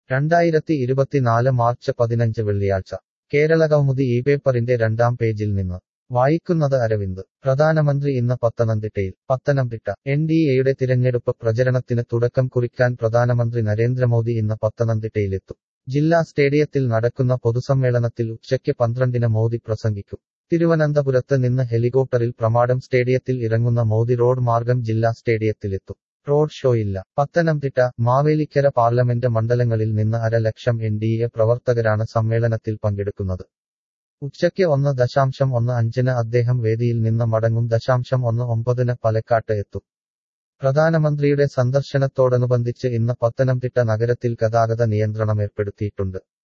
രണ്ടായിരത്തി ഇരുപത്തിനാല് മാർച്ച് പതിനഞ്ച് വെള്ളിയാഴ്ച കേരള കൗമുദി ഈ പേപ്പറിന്റെ രണ്ടാം പേജിൽ നിന്ന് വായിക്കുന്നത് അരവിന്ദ് പ്രധാനമന്ത്രി ഇന്ന് പത്തനംതിട്ടയിൽ പത്തനംതിട്ട എൻ ഡി എയുടെ തിരഞ്ഞെടുപ്പ് പ്രചരണത്തിന് തുടക്കം കുറിക്കാൻ പ്രധാനമന്ത്രി നരേന്ദ്രമോദി ഇന്ന് പത്തനംതിട്ടയിലെത്തും ജില്ലാ സ്റ്റേഡിയത്തിൽ നടക്കുന്ന പൊതുസമ്മേളനത്തിൽ ഉച്ചയ്ക്ക് പന്ത്രണ്ടിന് മോദി പ്രസംഗിക്കും തിരുവനന്തപുരത്ത് നിന്ന് ഹെലികോപ്റ്ററിൽ പ്രമാടം സ്റ്റേഡിയത്തിൽ ഇറങ്ങുന്ന മോദി റോഡ് മാർഗം ജില്ലാ സ്റ്റേഡിയത്തിലെത്തും റോഡ് ഷോയില്ല പത്തനംതിട്ട മാവേലിക്കര പാർലമെന്റ് മണ്ഡലങ്ങളിൽ നിന്ന് അര ലക്ഷം എൻ ഡി എ പ്രവർത്തകരാണ് സമ്മേളനത്തിൽ പങ്കെടുക്കുന്നത് ഉച്ചയ്ക്ക് ഒന്ന് ദശാംശം ഒന്ന് അഞ്ചിന് അദ്ദേഹം വേദിയിൽ നിന്ന് മടങ്ങും ദശാംശം ഒന്ന് ഒമ്പതിന് പലക്കാട്ട് എത്തും പ്രധാനമന്ത്രിയുടെ സന്ദർശനത്തോടനുബന്ധിച്ച് ഇന്ന് പത്തനംതിട്ട നഗരത്തിൽ ഗതാഗത നിയന്ത്രണം ഏർപ്പെടുത്തിയിട്ടുണ്ട്